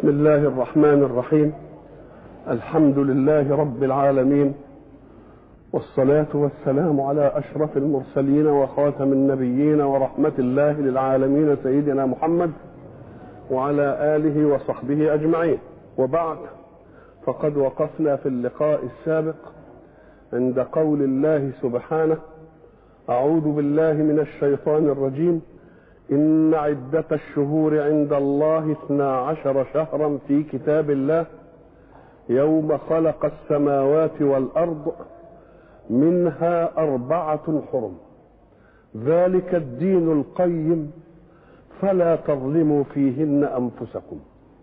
بسم الله الرحمن الرحيم الحمد لله رب العالمين والصلاة والسلام على أشرف المرسلين وخاتم النبيين ورحمة الله للعالمين سيدنا محمد وعلى آله وصحبه أجمعين وبعد فقد وقفنا في اللقاء السابق عند قول الله سبحانه أعوذ بالله من الشيطان الرجيم إن عدة الشهور عند الله اثنا عشر شهرا في كتاب الله يوم خلق السماوات والأرض منها أربعة حرم ذلك الدين القيم فلا تظلموا فيهن أنفسكم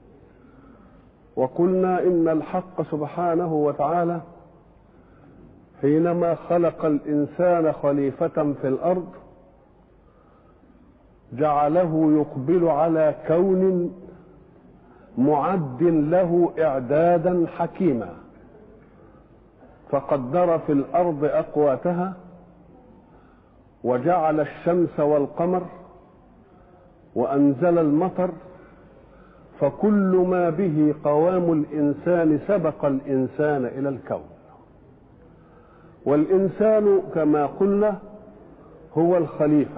وقلنا إن الحق سبحانه وتعالى حينما خلق الإنسان خليفة في الأرض جعله يقبل على كون معد له إعدادا حكيما فقدر في الأرض أقواتها وجعل الشمس والقمر وأنزل المطر فكل ما به قوام الإنسان سبق الإنسان إلى الكون والإنسان كما قلنا هو الخليفة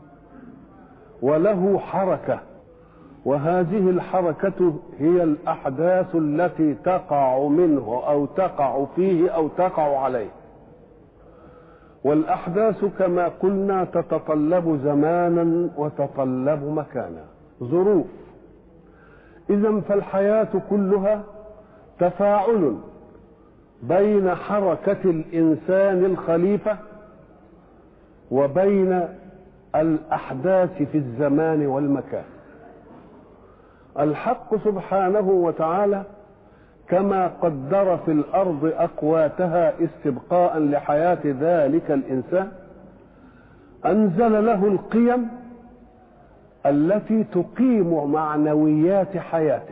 وله حركة وهذه الحركة هي الأحداث التي تقع منه أو تقع فيه أو تقع عليه والأحداث كما قلنا تتطلب زمانا وتطلب مكانا ظروف إذا فالحياة كلها تفاعل بين حركة الإنسان الخليفة وبين الأحداث في الزمان والمكان الحق سبحانه وتعالى كما قدر في الأرض أقواتها استبقاء لحياة ذلك الإنسان أنزل له القيم التي تقيم معنويات حياته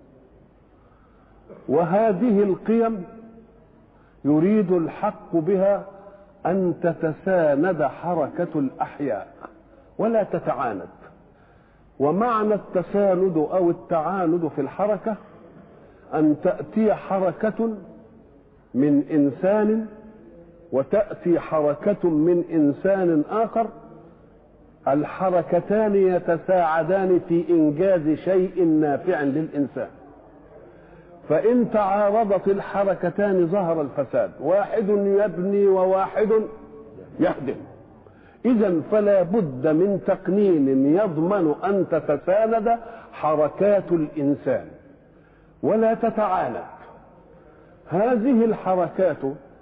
وهذه القيم يريد الحق بها أن تتساند حركة الأحياء ولا تتعاند ومعنى التساند أو التعاند في الحركة أن تأتي حركة من إنسان وتأتي حركة من إنسان آخر الحركتان يتساعدان في إنجاز شيء نافع للإنسان فإن تعارضت الحركتان ظهر الفساد واحد يبني وواحد يهدم إذا فلا بد من تقنين يضمن أن تتساند حركات الإنسان ولا تتعاند هذه الحركات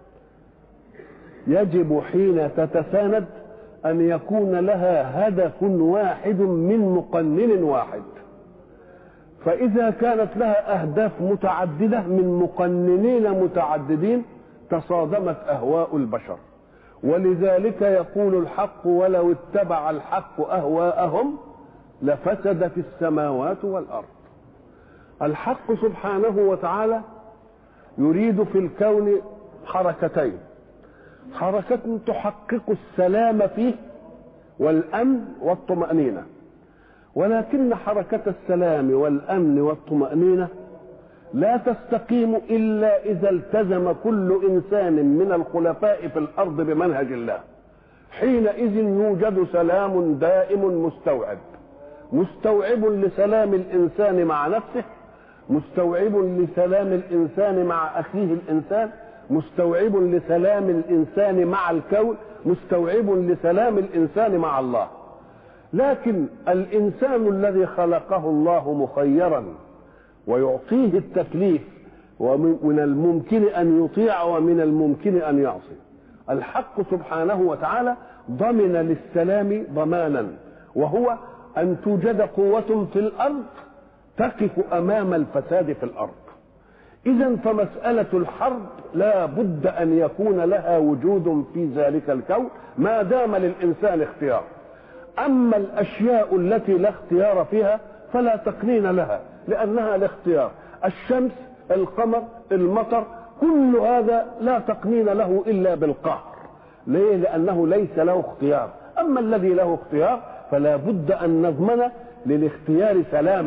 يجب حين تتساند أن يكون لها هدف واحد من مقنن واحد فإذا كانت لها أهداف متعددة من مقننين متعددين تصادمت أهواء البشر ولذلك يقول الحق ولو اتبع الحق أهواءهم لفسدت السماوات والأرض الحق سبحانه وتعالى يريد في الكون حركتين حركة تحقق السلام فيه والأمن والطمأنينة ولكن حركة السلام والأمن والطمأنينة لا تستقيم إلا إذا التزم كل إنسان من الخلفاء في الأرض بمنهج الله حينئذ يوجد سلام دائم مستوعب مستوعب لسلام الإنسان مع نفسه مستوعب لسلام الإنسان مع أخيه الإنسان مستوعب لسلام الإنسان مع الكون مستوعب لسلام الإنسان مع الله لكن الانسان الذي خلقه الله مخيرا ويعطيه التكليف ومن الممكن ان يطيع ومن الممكن ان يعصي الحق سبحانه وتعالى ضمن للسلام ضمانا وهو ان توجد قوه في الارض تقف امام الفساد في الارض اذا فمساله الحرب لا بد ان يكون لها وجود في ذلك الكون ما دام للانسان اختيار أما الأشياء التي لا اختيار فيها فلا تقنين لها لأنها الاختيار الشمس القمر المطر كل هذا لا تقنين له إلا بالقهر ليه لأنه ليس له اختيار أما الذي له اختيار فلا بد أن نضمن للاختيار سلامة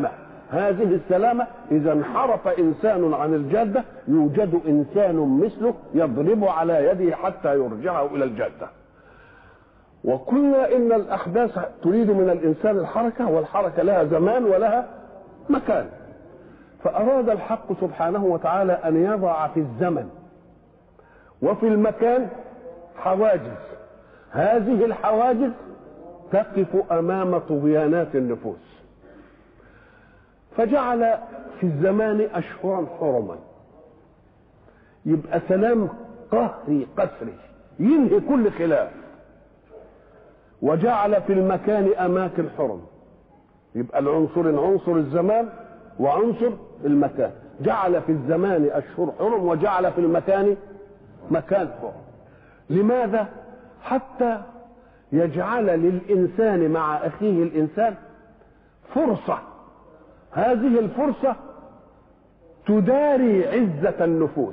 هذه السلامة إذا انحرف إنسان عن الجادة يوجد إنسان مثله يضرب على يده حتى يرجعه إلى الجادة وقلنا إن الأحداث تريد من الإنسان الحركة والحركة لها زمان ولها مكان فأراد الحق سبحانه وتعالى أن يضع في الزمن وفي المكان حواجز هذه الحواجز تقف أمام طغيانات النفوس فجعل في الزمان أشهرا حرما يبقى سلام قهري قسري ينهي كل خلاف وجعل في المكان أماكن حرم يبقى العنصر عنصر الزمان وعنصر المكان جعل في الزمان أشهر حرم وجعل في المكان مكان حرم لماذا حتى يجعل للإنسان مع أخيه الإنسان فرصة هذه الفرصة تداري عزة النفوس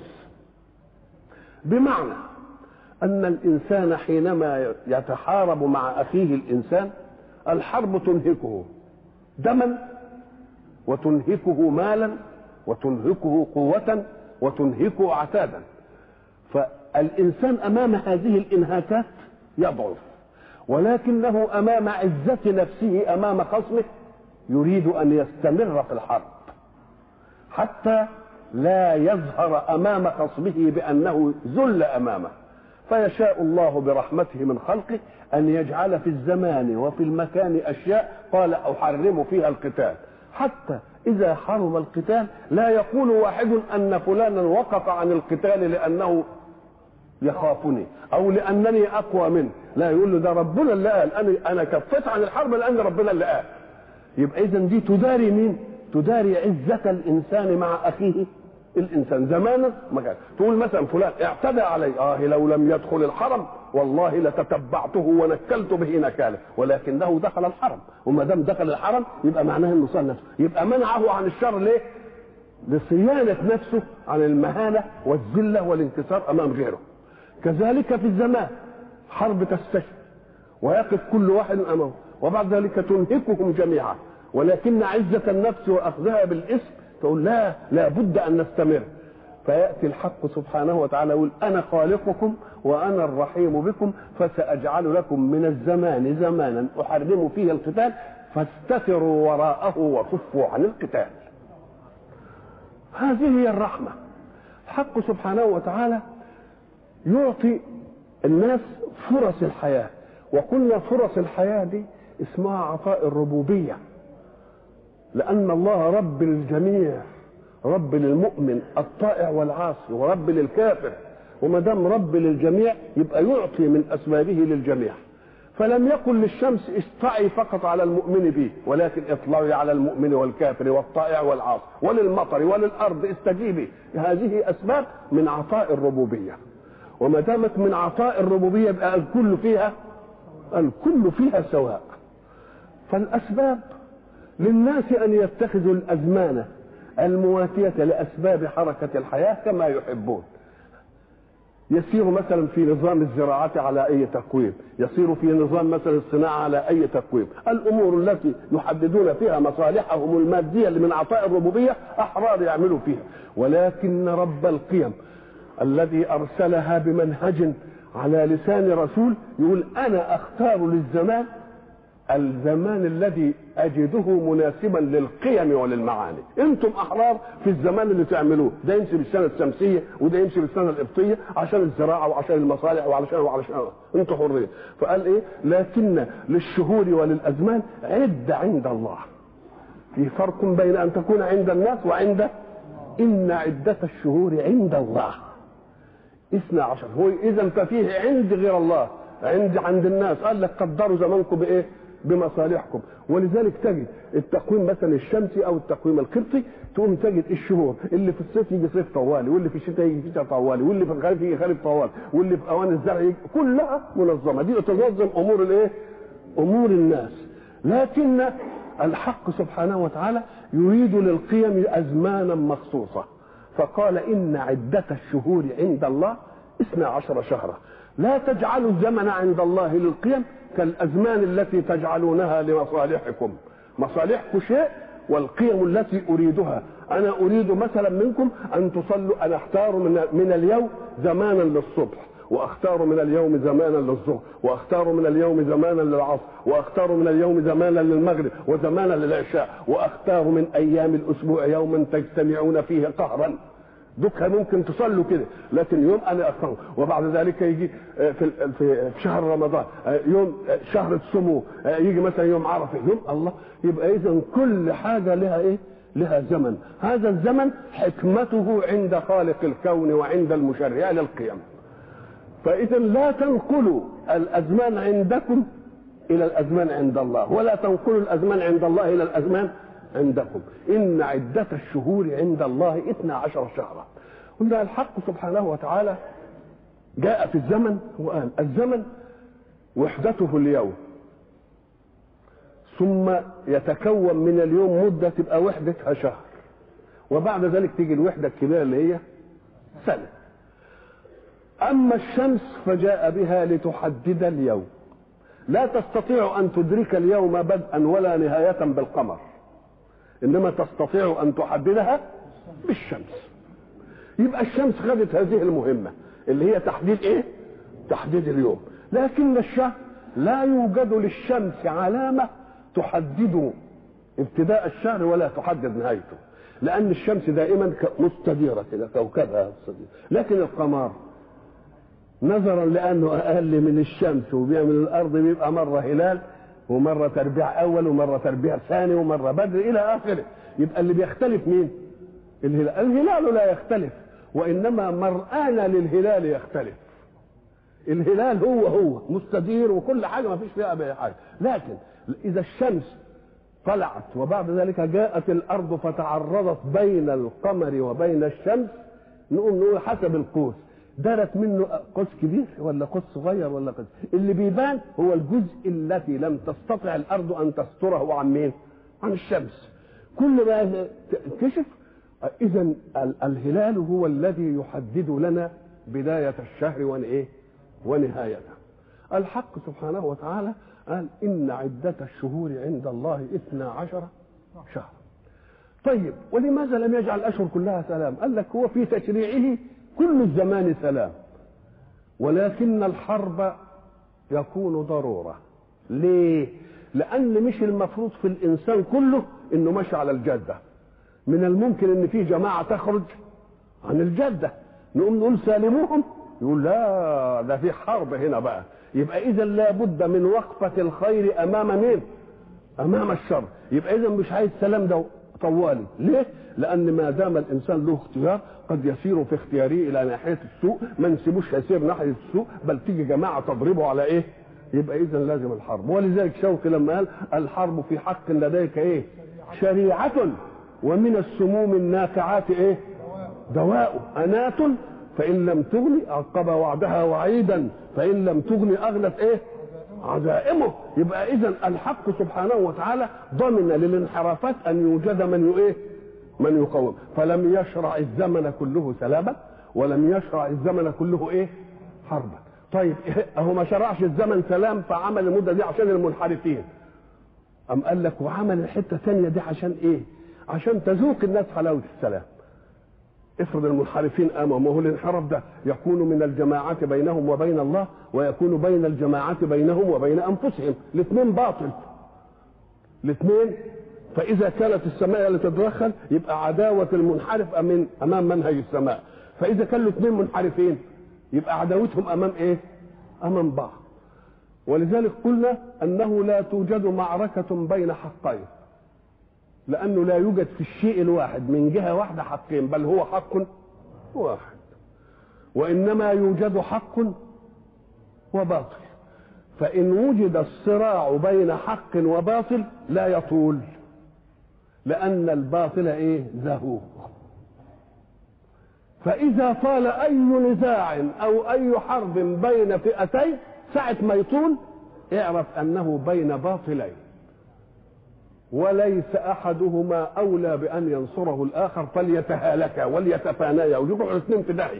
بمعنى أن الإنسان حينما يتحارب مع أخيه الإنسان الحرب تنهكه دما وتنهكه مالا وتنهكه قوة وتنهكه عتادا فالإنسان أمام هذه الإنهاكات يضعف ولكنه أمام عزة نفسه أمام خصمه يريد أن يستمر في الحرب حتى لا يظهر أمام خصمه بأنه ذل أمامه فيشاء الله برحمته من خلقه أن يجعل في الزمان وفي المكان أشياء قال أحرم فيها القتال حتى إذا حرم القتال لا يقول واحد أن فلانا وقف عن القتال لأنه يخافني أو لأنني أقوى منه لا يقول له ده ربنا اللي قال أنا أنا كفيت عن الحرب لأن ربنا اللي قال يبقى إذا دي تداري مين؟ تداري عزة الإنسان مع أخيه الانسان زمانا ما كان تقول مثلا فلان اعتدى علي اه لو لم يدخل الحرم والله لتتبعته ونكلت به نكاله ولكنه دخل الحرم وما دام دخل الحرم يبقى معناه انه صار نفسه يبقى منعه عن الشر ليه؟ لصيانه نفسه عن المهانه والذله والانكسار امام غيره كذلك في الزمان حرب تستشهد ويقف كل واحد امامه وبعد ذلك تنهكهم جميعا ولكن عزه النفس واخذها بالاسم تقول لا لا بد ان نستمر فياتي الحق سبحانه وتعالى يقول انا خالقكم وانا الرحيم بكم فساجعل لكم من الزمان زمانا احرم فيه القتال فاستتروا وراءه وكفوا عن القتال هذه هي الرحمه الحق سبحانه وتعالى يعطي الناس فرص الحياه وقلنا فرص الحياه دي اسمها عطاء الربوبيه لأن الله رب للجميع رب للمؤمن الطائع والعاصي ورب للكافر وما دام رب للجميع يبقى يعطي من أسبابه للجميع فلم يقل للشمس اطلعي فقط على المؤمن به ولكن اطلعي على المؤمن والكافر والطائع والعاصي وللمطر وللارض استجيبي هذه اسباب من عطاء الربوبيه وما دامت من عطاء الربوبيه يبقى الكل فيها الكل فيها سواء فالاسباب للناس ان يتخذوا الازمان المواتيه لاسباب حركه الحياه كما يحبون يسير مثلا في نظام الزراعة على أي تقويم يسير في نظام مثلا الصناعة على أي تقويم الأمور التي يحددون فيها مصالحهم المادية اللي من عطاء الربوبية أحرار يعملوا فيها ولكن رب القيم الذي أرسلها بمنهج على لسان رسول يقول أنا أختار للزمان الزمان الذي اجده مناسبا للقيم وللمعاني انتم احرار في الزمان اللي تعملوه ده يمشي بالسنه الشمسيه وده يمشي بالسنه القبطيه عشان الزراعه وعشان المصالح وعلشان وعلشان انتم حرين فقال ايه لكن للشهور وللازمان عده عند الله في فرق بين ان تكون عند الناس وعند ان عده الشهور عند الله اثنا عشر هو اذا ففيه عند غير الله عند عند الناس قال لك قدروا زمانكم بايه بمصالحكم ولذلك تجد التقويم مثلا الشمسي او التقويم القبطي تقوم تجد الشهور اللي في الصيف يجي صيف طوالي واللي في الشتاء يجي شتاء طوالي واللي في الخريف يجي خريف طوالي واللي في اوان الزرع يجي كلها منظمه دي تنظم امور الايه؟ امور الناس لكن الحق سبحانه وتعالى يريد للقيم ازمانا مخصوصه فقال ان عده الشهور عند الله اثنا عشر شهرا لا تجعلوا الزمن عند الله للقيم كالازمان التي تجعلونها لمصالحكم مصالحكم شيء والقيم التي اريدها انا اريد مثلا منكم ان تصلوا انا اختار من من اليوم زمانا للصبح واختار من اليوم زمانا للظهر واختار من اليوم زمانا للعصر واختار من اليوم زمانا للمغرب وزمانا للعشاء واختار من ايام الاسبوع يوما تجتمعون فيه قهرا دوك ممكن تصلوا كده لكن يوم انا اختار وبعد ذلك يجي في في شهر رمضان يوم شهر تصوموا يجي مثلا يوم عرفه يوم الله يبقى اذا كل حاجه لها ايه؟ لها زمن هذا الزمن حكمته عند خالق الكون وعند المشرع للقيم فإذا لا تنقلوا الأزمان عندكم إلى الأزمان عند الله ولا تنقلوا الأزمان عند الله إلى الأزمان عندكم إن عدة الشهور عند الله اثنا عشر شهرا قلنا الحق سبحانه وتعالى جاء في الزمن وقال الزمن وحدته اليوم ثم يتكون من اليوم مدة تبقى وحدتها شهر وبعد ذلك تيجي الوحدة الكبيرة اللي هي سنة أما الشمس فجاء بها لتحدد اليوم لا تستطيع أن تدرك اليوم بدءا ولا نهاية بالقمر إنما تستطيع أن تحددها بالشمس يبقى الشمس خدت هذه المهمة اللي هي تحديد إيه؟ تحديد اليوم لكن الشهر لا يوجد للشمس علامة تحدد ابتداء الشهر ولا تحدد نهايته لأن الشمس دائما مستديرة كده كوكبها مستدير لكن القمر نظرا لانه اقل من الشمس وبيعمل الارض بيبقى مره هلال ومره تربيع اول ومره تربيع ثاني ومره بدر الى اخره يبقى اللي بيختلف مين الهلال الهلال لا يختلف وانما مرآنا للهلال يختلف الهلال هو هو مستدير وكل حاجه ما فيش فيها اي حاجه لكن اذا الشمس طلعت وبعد ذلك جاءت الارض فتعرضت بين القمر وبين الشمس نقوم نقول حسب القوس دارت منه قوس كبير ولا قوس صغير ولا قوس اللي بيبان هو الجزء التي لم تستطع الارض ان تستره عن مين عن الشمس كل ما كشف اذا الهلال هو الذي يحدد لنا بدايه الشهر وايه ونهايته الحق سبحانه وتعالى قال ان عده الشهور عند الله اثنا عشر شهرا طيب ولماذا لم يجعل الاشهر كلها سلام قال لك هو في تشريعه كل الزمان سلام ولكن الحرب يكون ضروره ليه لان مش المفروض في الانسان كله انه ماشي على الجاده من الممكن ان في جماعه تخرج عن الجاده نقوم نقول سالموهم يقول لا ده في حرب هنا بقى يبقى اذا لابد من وقفه الخير امام مين امام الشر يبقى اذا مش عايز سلام ده طوالي ليه لان ما دام الانسان له اختيار قد يسير في اختياره الى ناحيه السوء ما نسيبوش يسير ناحيه السوء بل تيجي جماعه تضربه على ايه يبقى اذا لازم الحرب ولذلك شوقي لما قال الحرب في حق لديك ايه شريعه ومن السموم النافعات ايه دواء انات فان لم تغني عقب وعدها وعيدا فان لم تغني اغلت ايه عزائمه يبقى اذا الحق سبحانه وتعالى ضمن للانحرافات ان يوجد من ايه من يقوم فلم يشرع الزمن كله سلاما ولم يشرع الزمن كله ايه حربا طيب اهو ما شرعش الزمن سلام فعمل المده دي عشان المنحرفين ام قال لك وعمل الحته الثانيه دي عشان ايه عشان تذوق الناس حلاوه السلام افرض المنحرفين قاموا ما هو الانحراف ده يكون من الجماعات بينهم وبين الله ويكون بين الجماعات بينهم وبين انفسهم الاثنين باطل الاثنين فاذا كانت السماء اللي تتدخل يبقى عداوه المنحرف أمين امام منهج السماء فاذا كانوا الاثنين منحرفين يبقى عداوتهم امام ايه امام بعض ولذلك قلنا انه لا توجد معركه بين حقين لانه لا يوجد في الشيء الواحد من جهه واحده حقين بل هو حق واحد وانما يوجد حق وباطل فان وجد الصراع بين حق وباطل لا يطول لان الباطل ايه زهوق فاذا طال اي نزاع او اي حرب بين فئتين ساعه ما يطول اعرف انه بين باطلين وليس احدهما اولى بان ينصره الاخر فليتهالكا وليتفانيا ويقعوا الاثنين في داهيه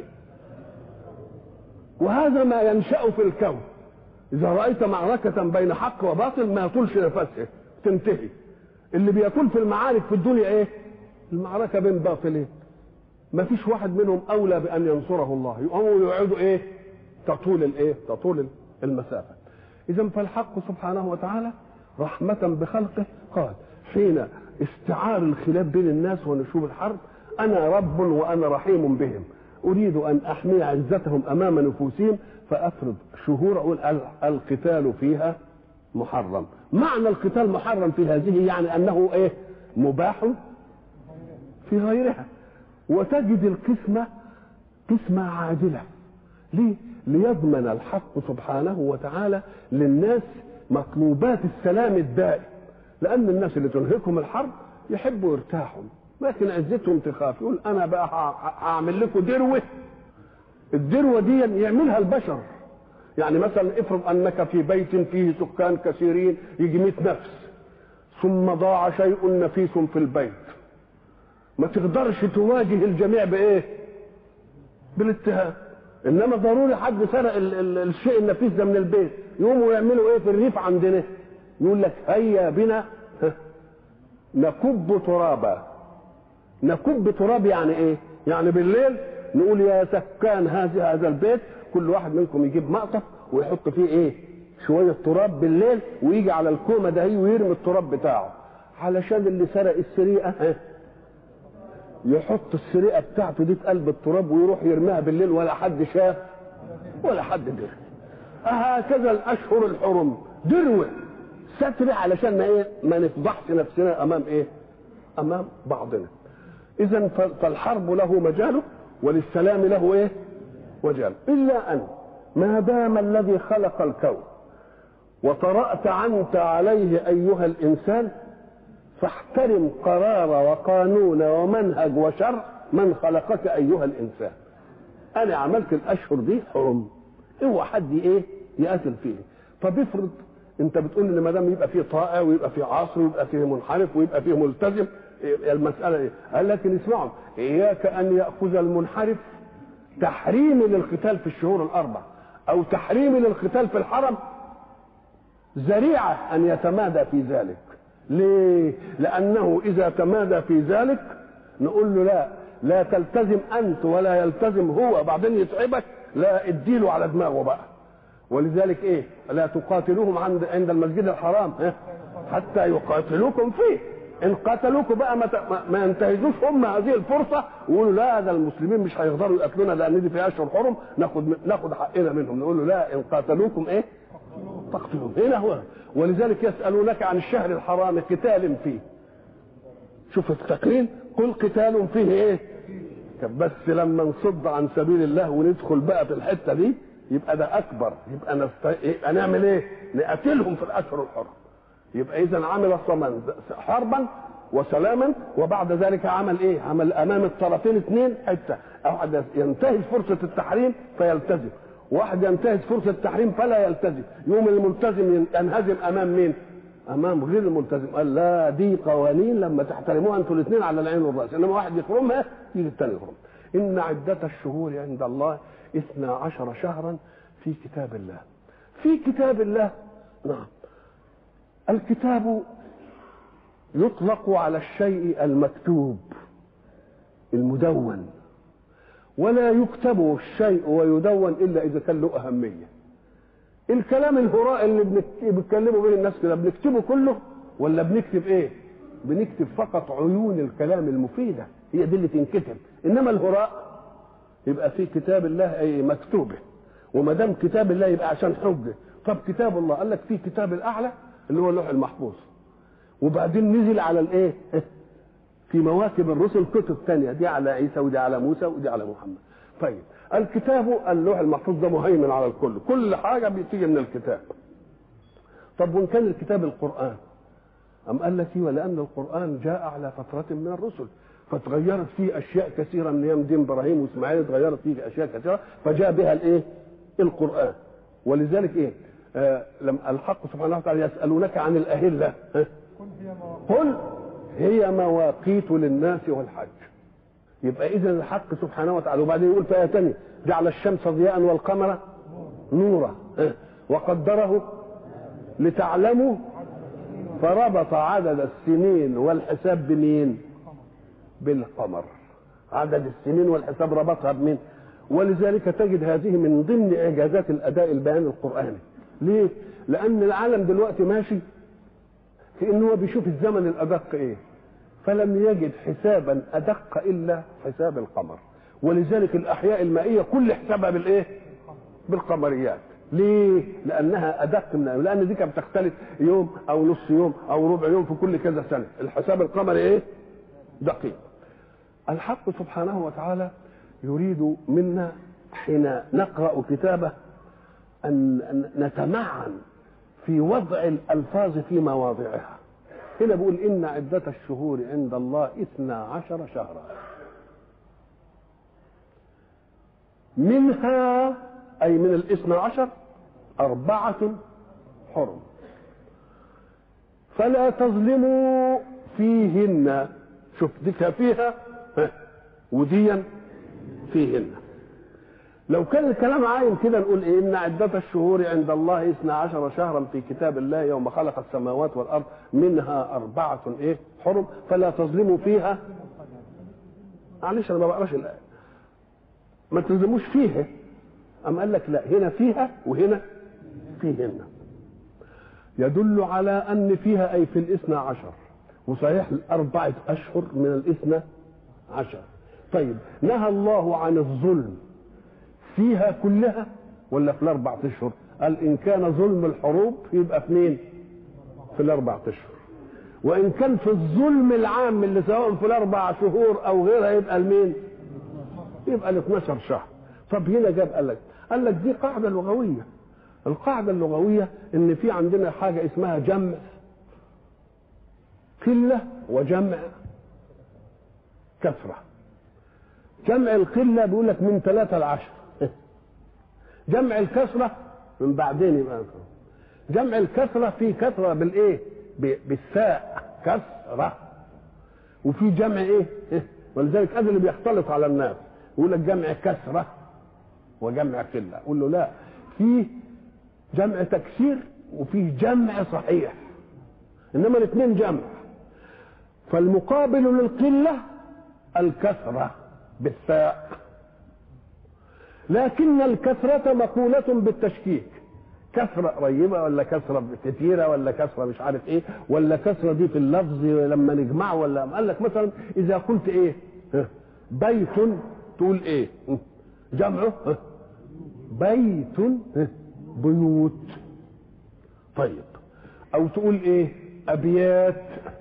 وهذا ما ينشا في الكون اذا رايت معركه بين حق وباطل ما يطولش نفسه تنتهي اللي بيكون في المعارك في الدنيا ايه المعركة بين باطلين ما فيش واحد منهم اولى بان ينصره الله يقوموا يقعدوا ايه تطول الايه تطول المسافة اذا فالحق سبحانه وتعالى رحمة بخلقه قال حين استعار الخلاف بين الناس ونشوب الحرب انا رب وانا رحيم بهم اريد ان احمي عزتهم امام نفوسهم فافرض شهور اقول القتال فيها محرم معنى القتال محرم في هذه يعني انه ايه مباح في غيرها وتجد القسمة قسمة عادلة ليه ليضمن الحق سبحانه وتعالى للناس مطلوبات السلام الدائم لان الناس اللي تنهكم الحرب يحبوا يرتاحوا لكن عزتهم تخاف يقول انا بقى هعمل لكم دروه الدروه دي يعملها البشر يعني مثلا افرض انك في بيت فيه سكان كثيرين يجي 100 نفس ثم ضاع شيء نفيس في البيت ما تقدرش تواجه الجميع بايه بالاتهام انما ضروري حد سرق ال ال الشيء النفيس ده من البيت يقوموا يعملوا ايه في الريف عندنا يقول لك هيا بنا نكب ترابا نكب تراب يعني ايه يعني بالليل نقول يا سكان هذا هذا البيت كل واحد منكم يجيب مقطف ويحط فيه ايه شويه تراب بالليل ويجي على الكومه ده ويرمي التراب بتاعه علشان اللي سرق السرقه يحط السرقه بتاعته دي في قلب التراب ويروح يرميها بالليل ولا حد شاف ولا حد دري هكذا الاشهر الحرم دروه ستر علشان ما ايه ما نفضحش نفسنا امام ايه امام بعضنا اذا فالحرب له مجاله وللسلام له ايه وجال الا ان ما دام الذي خلق الكون وطرأت عنت عليه ايها الانسان فاحترم قرار وقانون ومنهج وشرع من خلقك ايها الانسان انا عملت الاشهر دي حرم اوعى حد ايه يقاتل فيه طب افرض انت بتقول ان ما دام يبقى فيه طائع ويبقى فيه عاصي ويبقى فيه منحرف ويبقى فيه ملتزم المساله ايه؟ قال لكن اسمعوا اياك ان ياخذ المنحرف تحريم للقتال في الشهور الاربع او تحريم للقتال في الحرم ذريعه ان يتمادى في ذلك ليه؟ لانه اذا تمادى في ذلك نقول له لا لا تلتزم انت ولا يلتزم هو بعدين يتعبك لا اديله على دماغه بقى ولذلك ايه لا تقاتلوهم عند عند المسجد الحرام إيه؟ حتى يقاتلوكم فيه ان قتلوكم بقى ما, ما ينتهزوش هم هذه الفرصه ويقولوا لا ده المسلمين مش هيقدروا يقتلونا لان دي في اشهر حرم ناخد ناخد حقنا منهم نقول له لا ان قاتلوكم ايه تقتلوهم هنا هو ولذلك يسالونك عن الشهر الحرام قتال فيه شوف التقرير قل قتال فيه ايه بس لما نصد عن سبيل الله وندخل بقى في الحته دي يبقى ده اكبر يبقى نست... يبقى نعمل ايه؟ نقتلهم في الاشهر الحرم يبقى اذا عمل صمن حربا وسلاما وبعد ذلك عمل ايه؟ عمل امام الطرفين اثنين حته واحد ينتهز فرصه التحريم فيلتزم واحد ينتهز فرصه التحريم فلا يلتزم يوم الملتزم ينهزم امام مين؟ امام غير الملتزم قال لا دي قوانين لما تحترموها انتوا الاثنين على العين والراس انما واحد يخرمها يجي الثاني يخرم ان عده الشهور عند الله اثنا عشر شهرا في كتاب الله في كتاب الله نعم الكتاب يطلق على الشيء المكتوب المدون ولا يكتب الشيء ويدون الا اذا كان له اهميه الكلام الهراء اللي بيتكلموا به الناس كده بنكتبه كله ولا بنكتب ايه بنكتب فقط عيون الكلام المفيده هي دي اللي تنكتب انما الهراء يبقى في كتاب الله اي مكتوبه وما دام كتاب الله يبقى عشان حجه طب كتاب الله قال لك في كتاب الاعلى اللي هو اللوح المحفوظ وبعدين نزل على الايه في مواكب الرسل كتب ثانيه دي على عيسى ودي على موسى ودي على محمد طيب الكتاب اللوح المحفوظ ده مهيمن على الكل كل حاجه بتيجي من الكتاب طب وان كان الكتاب القران أم قال لك ولأن القرآن جاء على فترة من الرسل فتغيرت فيه أشياء كثيرة من أيام دين إبراهيم وإسماعيل اتغيرت فيه أشياء كثيرة فجاء بها الإيه؟ القرآن ولذلك إيه؟ آه لما الحق سبحانه وتعالى يسألونك عن الأهلة قل هي مواقيت للناس والحج يبقى إذا الحق سبحانه وتعالى وبعدين يقول في آية ثانية جعل الشمس ضياء والقمر نورا وقدره لتعلموا فربط عدد السنين والحساب بمين بالقمر عدد السنين والحساب ربطها بمين ولذلك تجد هذه من ضمن اعجازات الاداء البيان القراني ليه لان العالم دلوقتي ماشي في ان هو بيشوف الزمن الادق ايه فلم يجد حسابا ادق الا حساب القمر ولذلك الاحياء المائيه كل حسابها بالايه بالقمريات ليه؟ لأنها أدق من لأن دي كانت بتختلف يوم أو نص يوم أو ربع يوم في كل كذا سنة، الحساب القمري إيه؟ دقيق. الحق سبحانه وتعالى يريد منا حين نقرأ كتابه أن نتمعن في وضع الألفاظ في مواضعها. هنا بيقول إن عدة الشهور عند الله إثنا عشر شهرا. منها أي من الاثنى عشر أربعة حرم فلا تظلموا فيهن شوف دي فيها وديا فيهن لو كان الكلام عايم كده نقول ايه ان عدة الشهور عند الله اثنا عشر شهرا في كتاب الله يوم خلق السماوات والارض منها اربعة ايه حرم فلا تظلموا فيها معلش انا ما بقراش الايه ما تظلموش فيها أم قال لك لا هنا فيها وهنا فيهن يدل على أن فيها أي في الاثنى عشر وصحيح الأربعة أشهر من الاثنى عشر طيب نهى الله عن الظلم فيها كلها ولا في الأربعة أشهر قال إن كان ظلم الحروب يبقى في مين في الأربعة أشهر وإن كان في الظلم العام اللي سواء في الأربع شهور أو غيرها يبقى المين يبقى ال 12 شهر طب هنا جاب قال لك قال لك دي قاعدة لغوية القاعدة اللغوية إن في عندنا حاجة اسمها جمع قلة وجمع كثرة جمع القلة بيقول لك من ثلاثة لعشرة جمع الكثرة من بعدين يبقى جمع الكثرة في كثرة بالإيه؟ بالساء كثرة وفي جمع إيه؟ ولذلك هذا اللي بيختلط على الناس يقول لك جمع كثرة وجمع قلة أقول له لا في جمع تكسير وفي جمع صحيح إنما الاثنين جمع فالمقابل للقلة الكثرة بالثاء لكن الكثرة مقولة بالتشكيك كثرة قريبة ولا كثرة كثيرة ولا كثرة مش عارف ايه ولا كثرة دي في اللفظ لما نجمعه ولا قال لك مثلا إذا قلت ايه بيت تقول ايه جمعه بيت بيوت طيب او تقول ايه ابيات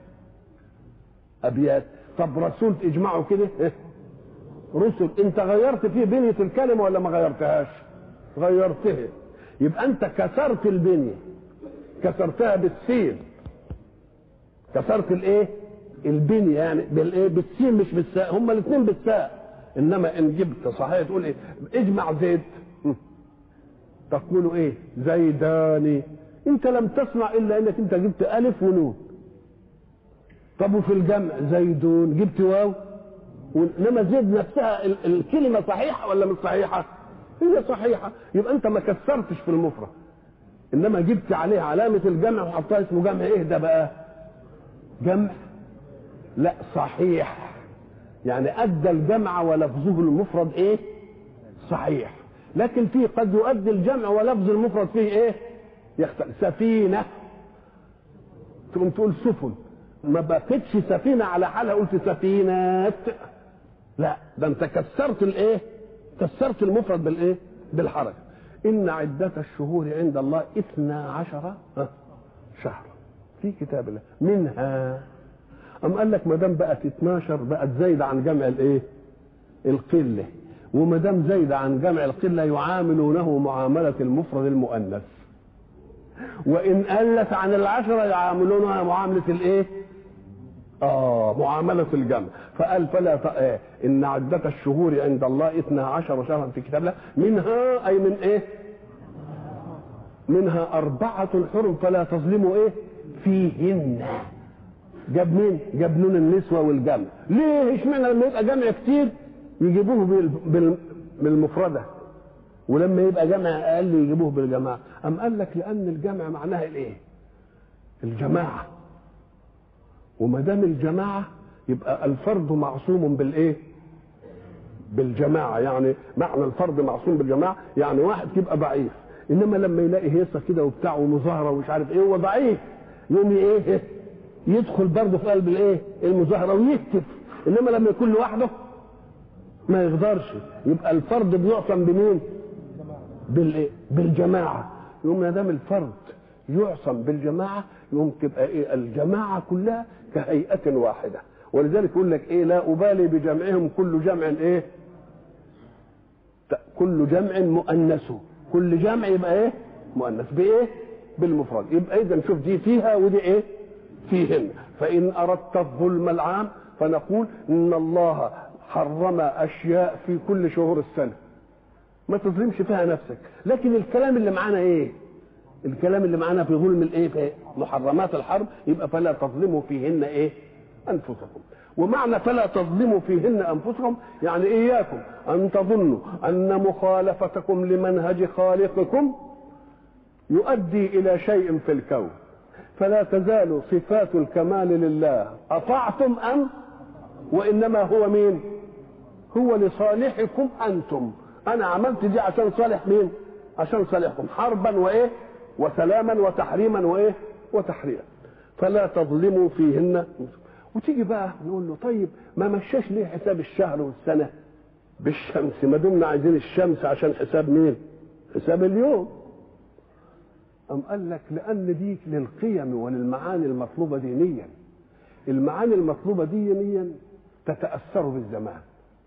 ابيات طب رسول اجمعه كده رسل انت غيرت فيه بنية الكلمة ولا ما غيرتهاش غيرتها يبقى انت كسرت البنية كسرتها بالسين كسرت الايه البنية يعني بالايه بالسين مش بالساء هما الاثنين بالساء انما ان جبت صحيح تقول ايه اجمع زيد تقول ايه زيداني انت لم تصنع الا انك انت جبت الف ونون طب وفي الجمع زيدون جبت واو انما زيد نفسها الكلمه صحيحه ولا مش صحيحه هي صحيحه يبقى انت ما كسرتش في المفرد انما جبت عليها علامه الجمع وحطها اسمه جمع ايه ده بقى جمع لا صحيح يعني ادى الجمع ولفظه المفرد ايه صحيح لكن فيه قد يؤدي الجمع ولفظ المفرد فيه ايه يختلف سفينه تقوم تقول سفن ما بقتش سفينه على حالها قلت سفينات لا ده انت كسرت الايه كسرت المفرد بالايه بالحركه ان عده الشهور عند الله اثنا عشر شهرا في كتاب الله منها أم قال لك ما دام بقت 12 بقت زايدة عن جمع الإيه؟ القلة وما دام زايدة عن جمع القلة يعاملونه معاملة المفرد المؤنث وإن قلت عن العشرة يعاملونها معاملة الإيه؟ آه معاملة الجمع فقال فلا ت... إيه؟ إن عدة الشهور عند الله اثنا عشر شهرا في كتاب الله منها أي من إيه؟ منها أربعة حرم فلا تظلموا إيه؟ فيهن جاب مين؟ جاب نون النسوة والجمع ليه اشمعنى لما يبقى جمع كتير يجيبوه بال... بال... بالمفردة ولما يبقى جمع أقل يجيبوه بالجماعة أم قال لك لأن الجمع معناها الإيه؟ الجماعة وما دام الجماعه يبقى الفرد معصوم بالايه بالجماعه يعني معنى الفرد معصوم بالجماعه يعني واحد يبقى ضعيف انما لما يلاقي هيصه كده وبتاع ومظاهره ومش عارف ايه هو ضعيف يقوم ايه يدخل برضه في قلب الايه المظاهره ويهتف انما لما يكون لوحده ما يقدرش يبقى الفرد بيعصم بمين بالايه بالجماعه يقوم ما دام الفرد يعصم بالجماعه يقوم تبقى ايه الجماعه كلها كهيئه واحده ولذلك يقول لك ايه لا ابالي بجمعهم كل جمع ايه كل جمع مؤنث كل جمع يبقى ايه مؤنث بايه بالمفرد يبقى اذا شوف دي فيها ودي ايه فيهن فان اردت الظلم العام فنقول ان الله حرم اشياء في كل شهور السنه ما تظلمش فيها نفسك لكن الكلام اللي معانا ايه الكلام اللي معانا في ظلم الايه في محرمات الحرب يبقى فلا تظلموا فيهن ايه انفسكم ومعنى فلا تظلموا فيهن انفسكم يعني اياكم ان تظنوا ان مخالفتكم لمنهج خالقكم يؤدي الى شيء في الكون فلا تزال صفات الكمال لله اطعتم ام وانما هو مين هو لصالحكم انتم انا عملت دي عشان صالح مين عشان صالحكم حربا وايه وسلاما وتحريما وايه وتحريما فلا تظلموا فيهن وتيجي بقى نقول له طيب ما مشاش ليه حساب الشهر والسنه بالشمس ما دمنا عايزين الشمس عشان حساب مين حساب اليوم أم قال لك لأن دي للقيم وللمعاني المطلوبة دينيا المعاني المطلوبة دينيا تتأثر بالزمان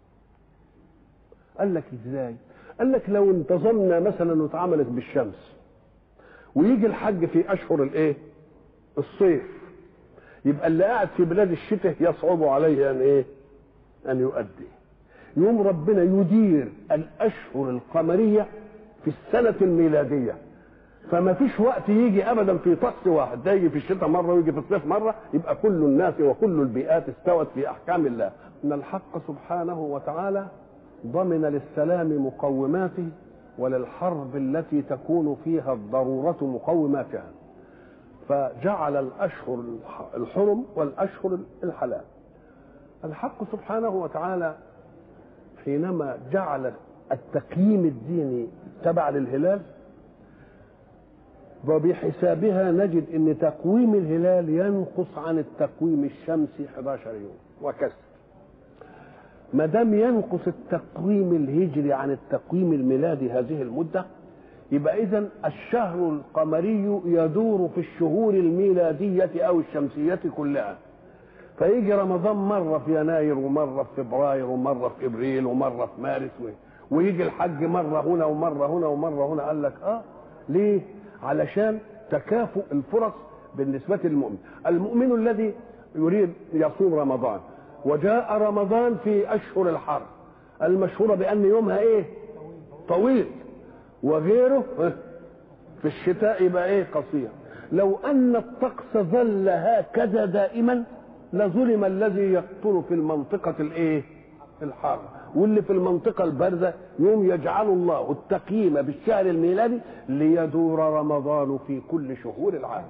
قال لك ازاي قال لك لو انتظمنا مثلا واتعملت بالشمس ويجي الحج في اشهر الايه الصيف يبقى اللي قاعد في بلاد الشتاء يصعب عليه ان ايه ان يؤدي يوم ربنا يدير الاشهر القمريه في السنه الميلاديه فما فيش وقت يجي ابدا في طقس واحد ده يجي في الشتاء مره ويجي في الصيف مره يبقى كل الناس وكل البيئات استوت في احكام الله ان الحق سبحانه وتعالى ضمن للسلام مقوماته وللحرب التي تكون فيها الضروره مقوماتها فجعل الاشهر الحرم والاشهر الحلال الحق سبحانه وتعالى حينما جعل التقييم الديني تبع للهلال وبحسابها نجد ان تقويم الهلال ينقص عن التقويم الشمسي 11 يوم وكسر ما دام ينقص التقويم الهجري عن التقويم الميلادي هذه المده يبقى اذا الشهر القمري يدور في الشهور الميلاديه او الشمسيه كلها فيجي رمضان مره في يناير ومره في فبراير ومره في ابريل ومره في مارس ويجي الحج مره هنا ومره هنا ومره هنا قال لك اه ليه علشان تكافؤ الفرص بالنسبة للمؤمن المؤمن الذي يريد يصوم رمضان وجاء رمضان في أشهر الحرب المشهورة بأن يومها إيه طويل وغيره في الشتاء يبقى إيه قصير لو أن الطقس ظل هكذا دائما لظلم الذي يقطن في المنطقة الإيه الحر واللي في المنطقة الباردة يوم يجعل الله التقييم بالشهر الميلادي ليدور رمضان في كل شهور العام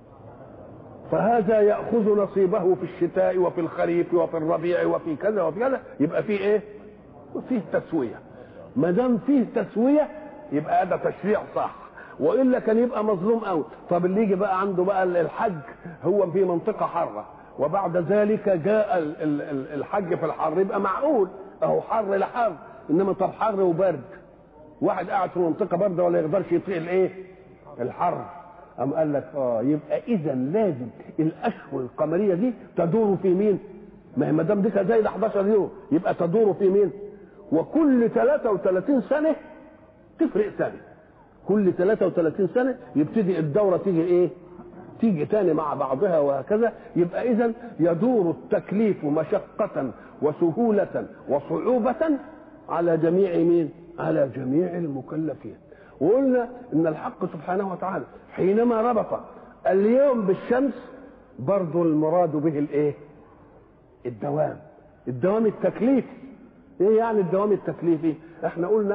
فهذا يأخذ نصيبه في الشتاء وفي الخريف وفي الربيع وفي كذا وفي كذا يبقى فيه ايه؟ فيه تسوية ما دام فيه تسوية يبقى هذا تشريع صح والا كان يبقى مظلوم قوي طب اللي يجي بقى عنده بقى الحج هو في منطقة حرة وبعد ذلك جاء الحج في الحر يبقى معقول اهو حر لحر انما طب حر وبرد واحد قاعد في منطقه بارده ولا يقدرش يطيق الايه الحر أم قال لك اه يبقى اذا لازم الاشهر القمريه دي تدور في مين ما هي ما دام دي زي 11 يوم يبقى تدور في مين وكل 33 سنه تفرق سنه كل 33 سنه يبتدي الدوره تيجي ايه تيجي تاني مع بعضها وهكذا يبقى اذا يدور التكليف مشقة وسهولة وصعوبة على جميع مين؟ على جميع المكلفين. وقلنا ان الحق سبحانه وتعالى حينما ربط اليوم بالشمس برضو المراد به الايه؟ الدوام. الدوام التكليفي. ايه يعني الدوام التكليفي؟ احنا قلنا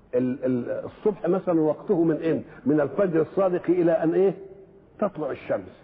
الصبح مثلا وقته من ايه؟ من الفجر الصادق الى ان ايه؟ تطلع الشمس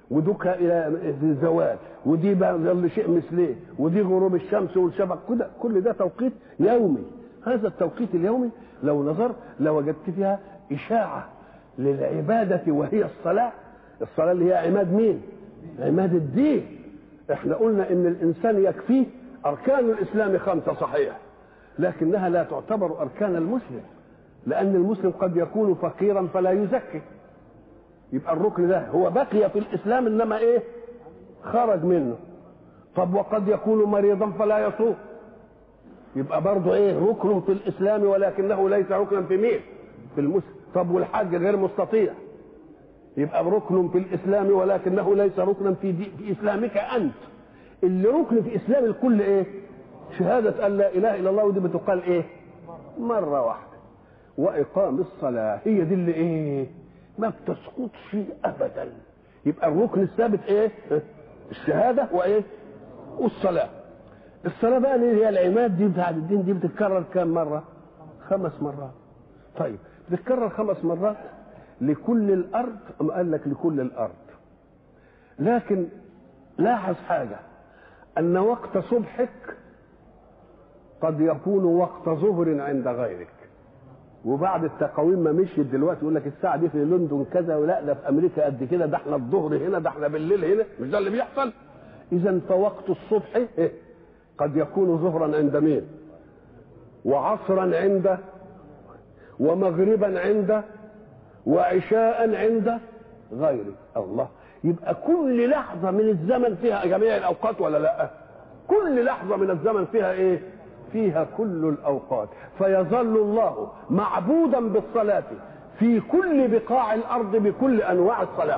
ودك الى الزوال ودي بقى ظل شيء مثليه ودي غروب الشمس والشفق كده كل ده توقيت يومي هذا التوقيت اليومي لو نظرت لوجدت فيها اشاعه للعباده وهي الصلاه الصلاه اللي هي عماد مين عماد الدين احنا قلنا ان الانسان يكفيه اركان الاسلام خمسه صحيح لكنها لا تعتبر اركان المسلم لان المسلم قد يكون فقيرا فلا يزكي يبقى الركن ده هو بقي في الاسلام انما ايه خرج منه طب وقد يكون مريضا فلا يصوم يبقى برضه ايه ركن في الاسلام ولكنه ليس ركنا في مين في المسلم طب والحج غير مستطيع يبقى ركن في الاسلام ولكنه ليس ركنا في, دي في اسلامك انت اللي ركن في اسلام الكل ايه شهاده ان لا اله الا الله ودي بتقال ايه مره واحده واقام الصلاه هي دي اللي ايه ما بتسقطش ابدا يبقى الركن الثابت ايه الشهاده وايه والصلاه الصلاه بقى اللي هي العماد دي بتاعت الدين دي بتتكرر كام مره خمس مرات طيب بتتكرر خمس مرات لكل الارض ام قال لك لكل الارض لكن لاحظ حاجه ان وقت صبحك قد يكون وقت ظهر عند غيرك وبعد التقاويم ما مشيت دلوقتي يقول لك الساعه دي في لندن كذا ولا ده في امريكا قد كده ده احنا الظهر هنا ده احنا بالليل هنا مش ده اللي بيحصل اذا فوقت الصبح إيه؟ قد يكون ظهرا عند مين وعصرا عند ومغربا عند وعشاء عند غيره الله يبقى كل لحظة من الزمن فيها جميع الأوقات ولا لا كل لحظة من الزمن فيها إيه فيها كل الأوقات فيظل الله معبودا بالصلاة في كل بقاع الأرض بكل أنواع الصلاة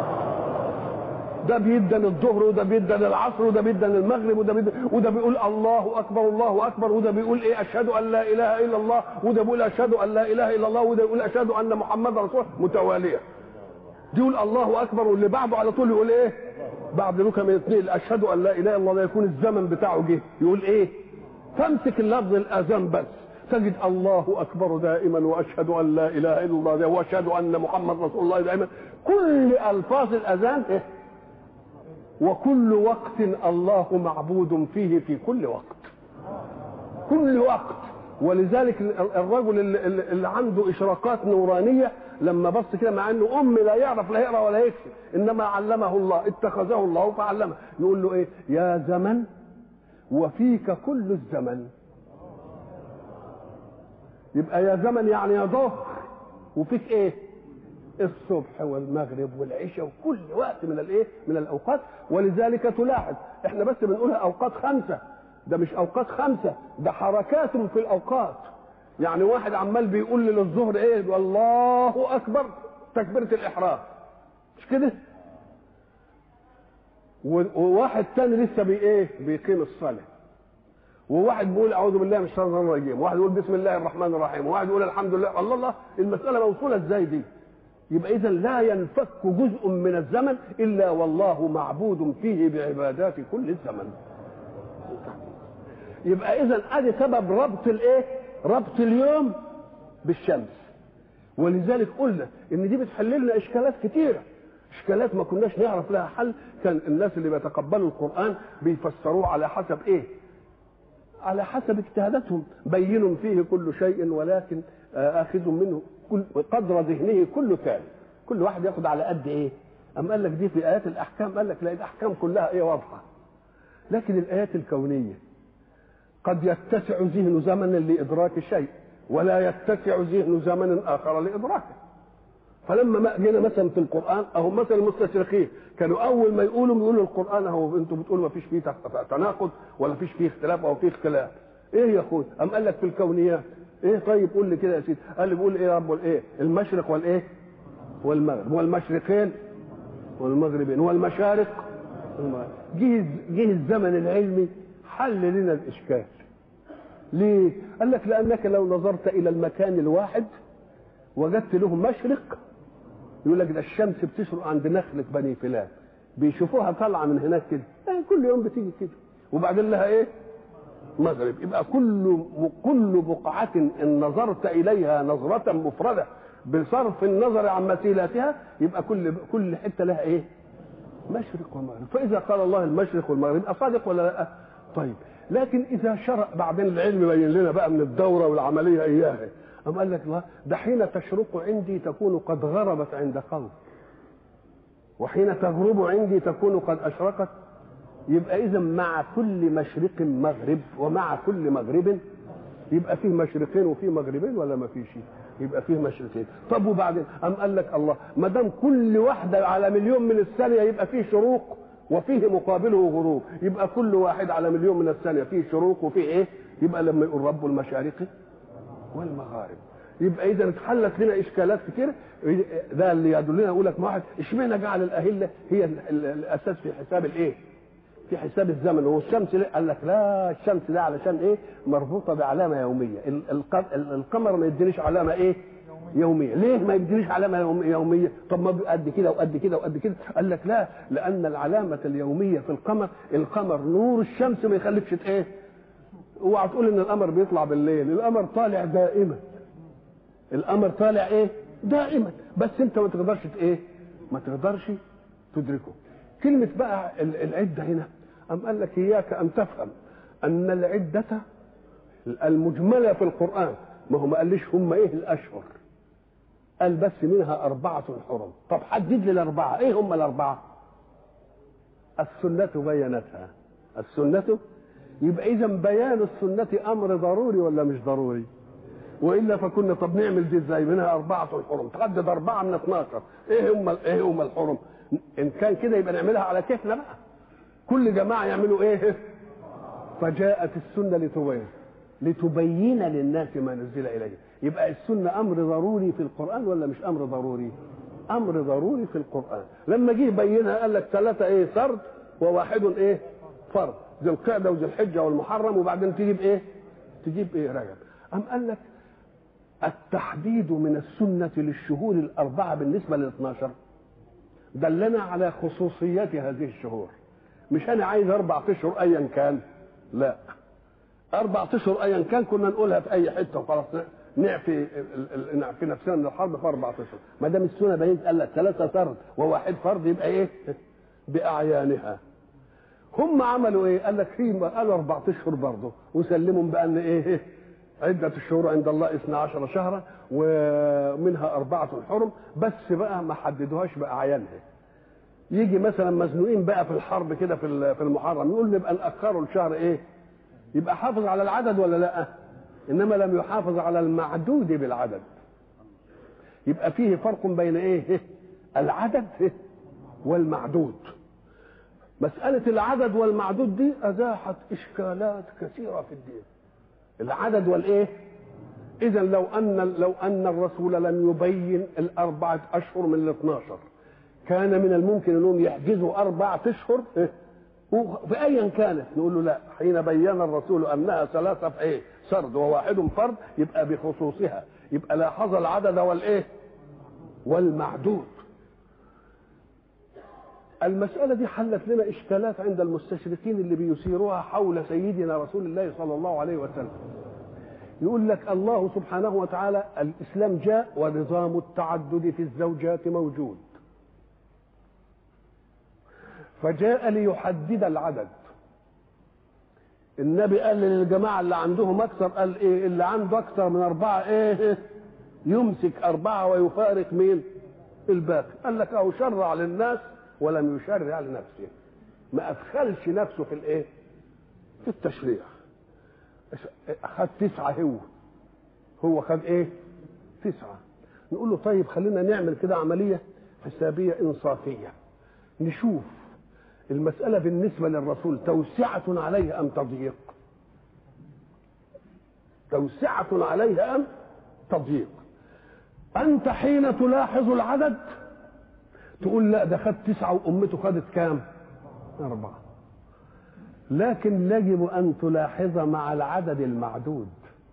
ده بيدن الظهر وده بيدن العصر وده بيدن المغرب وده بيدن وده بيقول الله اكبر الله اكبر وده بيقول ايه اشهد ان لا اله الا الله وده بيقول اشهد ان لا اله الا الله وده يقول اشهد ان محمد رسول الله متواليه دي يقول الله اكبر واللي بعده على طول يقول ايه بعد لوكا من اثنين اشهد ان لا اله الا الله ده يكون الزمن بتاعه جه يقول ايه فامسك اللفظ الاذان بس تجد الله اكبر دائما واشهد ان لا اله الا الله ده واشهد ان محمد رسول الله دائما كل الفاظ الاذان إيه؟ وكل وقت الله معبود فيه في كل وقت كل وقت ولذلك الرجل اللي, اللي عنده اشراقات نورانيه لما بص كده مع انه ام لا يعرف لا يقرا ولا يكتب انما علمه الله اتخذه الله فعلمه يقول له ايه يا زمن وفيك كل الزمن يبقى يا زمن يعني يا ظهر وفيك ايه الصبح والمغرب والعشاء وكل وقت من الايه من الاوقات ولذلك تلاحظ احنا بس بنقولها اوقات خمسه ده مش اوقات خمسه ده حركات في الاوقات يعني واحد عمال بيقول لي للظهر ايه والله اكبر تكبيره الاحرام مش كده وواحد تاني لسه بي ايه بيقيم الصلاه وواحد بيقول اعوذ بالله من الشيطان الرجيم وواحد يقول بسم الله الرحمن الرحيم وواحد يقول الحمد لله الله الله المساله موصوله ازاي دي يبقى اذا لا ينفك جزء من الزمن الا والله معبود فيه بعبادات كل الزمن يبقى اذا ادي سبب ربط الايه ربط اليوم بالشمس ولذلك قلنا ان دي بتحل لنا اشكالات كتيره اشكالات ما كناش نعرف لها حل كان الناس اللي بيتقبلوا القران بيفسروه على حسب ايه على حسب اجتهاداتهم بين فيه كل شيء ولكن اخذ منه كل قدر ذهنه كل كان كل واحد ياخد على قد ايه أم قال لك دي في ايات الاحكام قال لك لا الاحكام كلها ايه واضحه لكن الايات الكونيه قد يتسع ذهن زمن لادراك شيء ولا يتسع ذهن زمن اخر لادراكه فلما جينا مثلا في القران اهو مثلا المستشرقين كانوا اول ما يقولوا يقولوا القران اهو انتوا بتقولوا ما فيش فيه تناقض ولا فيش فيه اختلاف او فيه اختلاف ايه يا اخويا ام قال لك في الكونيات ايه طيب قول لي كده يا سيدي قال لي بيقول ايه يا رب الايه المشرق والايه والمغرب والمشرقين والمغربين والمشارق جه جه الزمن العلمي حل لنا الاشكال ليه قال لك لانك لو نظرت الى المكان الواحد وجدت له مشرق يقول لك ده الشمس بتشرق عند نخله بني فلان بيشوفوها طالعه من هناك كده يعني كل يوم بتيجي كده وبعدين لها ايه مغرب يبقى كل كل بقعة إن نظرت إليها نظرة مفردة بصرف النظر عن مثيلاتها يبقى كل كل حتة لها إيه؟ مشرق ومغرب فاذا قال الله المشرق والمغرب اصادق ولا لا طيب لكن اذا شرع بعدين العلم بين لنا بقى من الدوره والعمليه اياها أم قال لك لا ده حين تشرق عندي تكون قد غربت عند قوم وحين تغرب عندي تكون قد أشرقت يبقى إذا مع كل مشرق مغرب ومع كل مغرب يبقى فيه مشرقين وفيه مغربين ولا ما فيش يبقى فيه مشرقين طب وبعدين أم قال لك الله ما دام كل واحدة على مليون من الثانية يبقى فيه شروق وفيه مقابله غروب يبقى كل واحد على مليون من الثانية فيه شروق وفيه ايه يبقى لما يقول رب المشارق والمغارب يبقى اذا اتحلت لنا اشكالات كتير ده اللي يدلنا يقول لك واحد اشمعنى جعل الاهله هي ال- ال- الاساس في حساب الايه؟ في حساب الزمن هو الشمس ليه؟ قال لك لا الشمس ده علشان ايه؟ مربوطه بعلامه يوميه ال- الق- ال- القمر ما يدينيش علامه ايه؟ يوميه ليه ما يدينيش علامه يوم- يوميه طب ما قد كده وقد كده وقد كده قال لك لا لان العلامه اليوميه في القمر القمر نور الشمس ما يخليكش ت- ايه اوعى تقول ان القمر بيطلع بالليل القمر طالع دائما القمر طالع ايه دائما بس انت ما تقدرش ت- ايه ما تقدرش تدركه كلمة بقى ال- العدة هنا أم قال لك إياك أن تفهم أن العدة المجملة في القرآن ما هو ما قاليش هم إيه الأشهر قال بس منها أربعة حرم طب حدد لي الأربعة إيه هم الأربعة السنة بينتها السنة يبقى إذا بيان السنة أمر ضروري ولا مش ضروري والا فكنا طب نعمل دي ازاي منها اربعه الحرم تحدد اربعه من 12 ايه هم ايه هم الحرم ان كان كده يبقى نعملها على كيفنا بقى كل جماعه يعملوا ايه فجاءت السنه لتبين لتبين للناس ما نزل اليه يبقى السنه امر ضروري في القران ولا مش امر ضروري امر ضروري في القران لما جه بينها قال لك ثلاثه ايه سرد وواحد ايه فرض ذي القعده وذي الحجه والمحرم وبعدين تجيب ايه تجيب ايه رجب أم قال لك التحديد من السنة للشهور الأربعة بالنسبة لل 12 دلنا على خصوصيات هذه الشهور مش أنا عايز أربع أشهر أيا كان لا أربع أشهر أيا كان كنا نقولها في أي حتة وخلاص نعفي ال- ال- نعفي نفسنا من الحرب في أربع أشهر ما دام السنة بينت قال لك ثلاثة فرد وواحد فرد يبقى إيه بأعيانها هم عملوا ايه؟ قال لك في قالوا اربع اشهر برضه وسلمهم بان ايه؟ عدة الشهور عند الله اثنا عشر شهرا ومنها أربعة حرم بس بقى ما حددوهاش بأعيانها يجي مثلا مزنوقين بقى في الحرب كده في ال- في المحرم يقول نبقى نأخره لشهر ايه؟ يبقى حافظ على العدد ولا لا؟ إنما لم يحافظ على المعدود بالعدد يبقى فيه فرق بين ايه؟ العدد والمعدود مسألة العدد والمعدود دي أزاحت إشكالات كثيرة في الدين العدد والإيه إذا لو أن لو أن الرسول لم يبين الأربعة أشهر من الاثناشر كان من الممكن أنهم يحجزوا أربعة أشهر إيه؟ في أيا كانت نقول له لا حين بين الرسول أنها ثلاثة في إيه سرد وواحد فرد يبقى بخصوصها يبقى لاحظ العدد والإيه والمعدود المسألة دي حلت لنا إشكالات عند المستشرقين اللي بيثيروها حول سيدنا رسول الله صلى الله عليه وسلم يقول لك الله سبحانه وتعالى الإسلام جاء ونظام التعدد في الزوجات موجود فجاء ليحدد العدد النبي قال للجماعة اللي عندهم أكثر قال إيه اللي عنده أكثر من أربعة إيه يمسك أربعة ويفارق مين الباقي قال لك أهو شرع للناس ولم يشرع لنفسه ما أدخلش نفسه في الإيه في التشريع خد تسعة هو هو خد إيه تسعة نقول له طيب خلينا نعمل كده عملية حسابية إنصافية نشوف المسألة بالنسبة للرسول توسعة عليه أم تضييق توسعة عليه أم تضييق أنت حين تلاحظ العدد تقول لا ده خد تسعة وأمته خدت كام أربعة لكن يجب أن تلاحظ مع العدد المعدود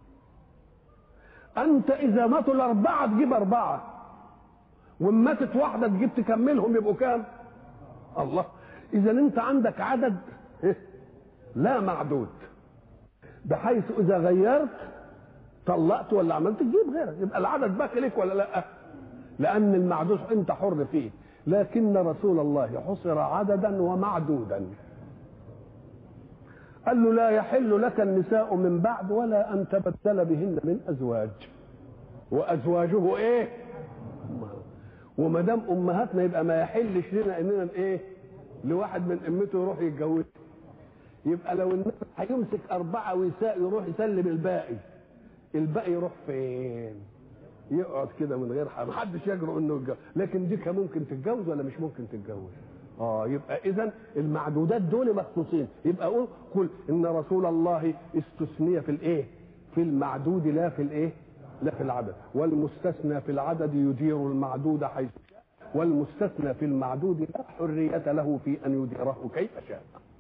أنت إذا ماتوا الأربعة تجيب أربعة وإن ماتت واحدة تجيب تكملهم يبقوا كام الله إذا أنت عندك عدد لا معدود بحيث إذا غيرت طلقت ولا عملت تجيب غيرك يبقى العدد باقي لك ولا لا لأن المعدود أنت حر فيه لكن رسول الله حصر عددا ومعدودا قال له لا يحل لك النساء من بعد ولا ان تبدل بهن من ازواج وازواجه ايه وما دام امهاتنا يبقى ما يحلش لنا اننا ايه لواحد من امته يروح يتجوز يبقى لو الناس هيمسك اربعه ويساء يروح يسلم الباقي الباقي يروح فين يقعد كده من غير حاجه محدش يجرؤ انه يتجوز لكن دي كان ممكن تتجوز ولا مش ممكن تتجوز اه يبقى اذا المعدودات دول مخصوصين يبقى قول قل ان رسول الله استثني في الايه في المعدود لا في الايه لا في العدد والمستثنى في العدد يدير المعدود حيث شاء والمستثنى في المعدود لا حرية له في أن يديره كيف شاء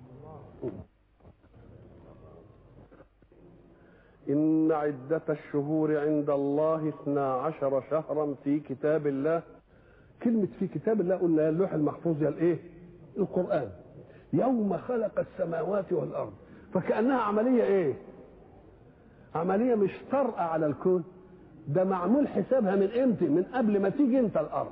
إن عدة الشهور عند الله اثنا عشر شهرا في كتاب الله كلمة في كتاب الله قلنا اللوح المحفوظ يا الايه؟ القرآن يوم خلق السماوات والأرض فكأنها عملية ايه؟ عملية مش طرأة على الكون ده معمول حسابها من امتى؟ من قبل ما تيجي انت الأرض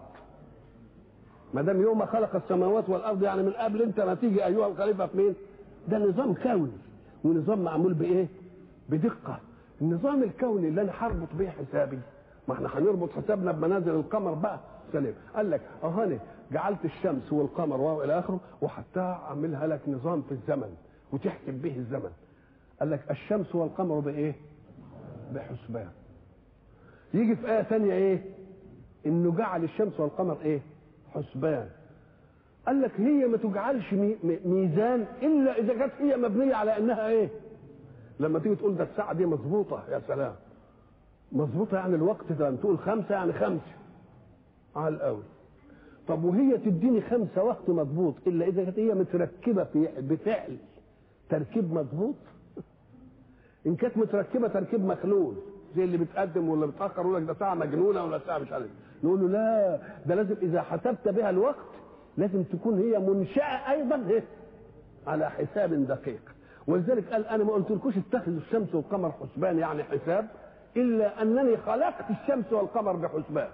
ما دام يوم خلق السماوات والأرض يعني من قبل انت ما تيجي أيها الخليفة في مين؟ ده نظام كوني ونظام معمول بإيه؟ بدقة النظام الكوني اللي أنا هربط بيه حسابي ما احنا هنربط حسابنا بمنازل القمر بقى سليم قال لك اهاني جعلت الشمس والقمر والى اخره وحتى اعملها لك نظام في الزمن وتحسب به الزمن قال لك الشمس والقمر بايه بحسبان يجي في ايه ثانيه ايه انه جعل الشمس والقمر ايه حسبان قال لك هي ما تجعلش مي ميزان الا اذا كانت هي مبنيه على انها ايه لما تيجي تقول ده الساعه دي مظبوطه يا سلام مظبوطه يعني الوقت ده تقول خمسه يعني خمسه على الاول طب وهي تديني خمسه وقت مضبوط الا اذا كانت هي متركبه في بفعل تركيب مضبوط ان كانت متركبه تركيب مخلول زي اللي بتقدم ولا بتاخر يقول لك ده ساعه مجنونه ولا ساعه مش عارف نقول له لا ده لازم اذا حسبت بها الوقت لازم تكون هي منشاه ايضا إيه؟ على حساب دقيق ولذلك قال انا ما قلتلكوش اتخذوا الشمس والقمر حسبان يعني حساب الا انني خلقت الشمس والقمر بحسبان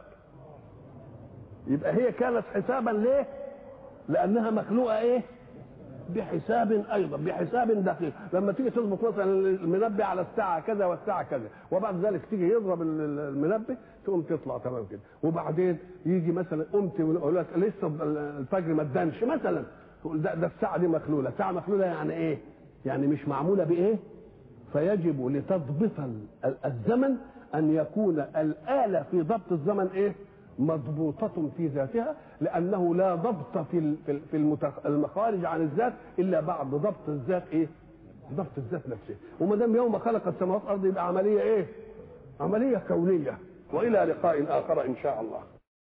يبقى هي كانت حسابا ليه لانها مخلوقه ايه بحساب ايضا بحساب دقيق لما تيجي تظبط مثلا المنبه على الساعه كذا والساعه كذا وبعد ذلك تيجي يضرب المنبه تقوم تطلع تمام كده وبعدين يجي مثلا قمت ويقول لك لسه الفجر ما ادانش مثلا تقول ده, ده الساعه دي مخلوله ساعه مخلوله يعني ايه يعني مش معموله بايه فيجب لتضبط الزمن ان يكون الاله في ضبط الزمن ايه مضبوطة في ذاتها لأنه لا ضبط في في المخارج عن الذات إلا بعد ضبط الذات إيه؟ ضبط الذات نفسه وما دام يوم خلق السماوات والأرض يبقى عملية إيه؟ عملية كونية وإلى لقاء آخر إن شاء الله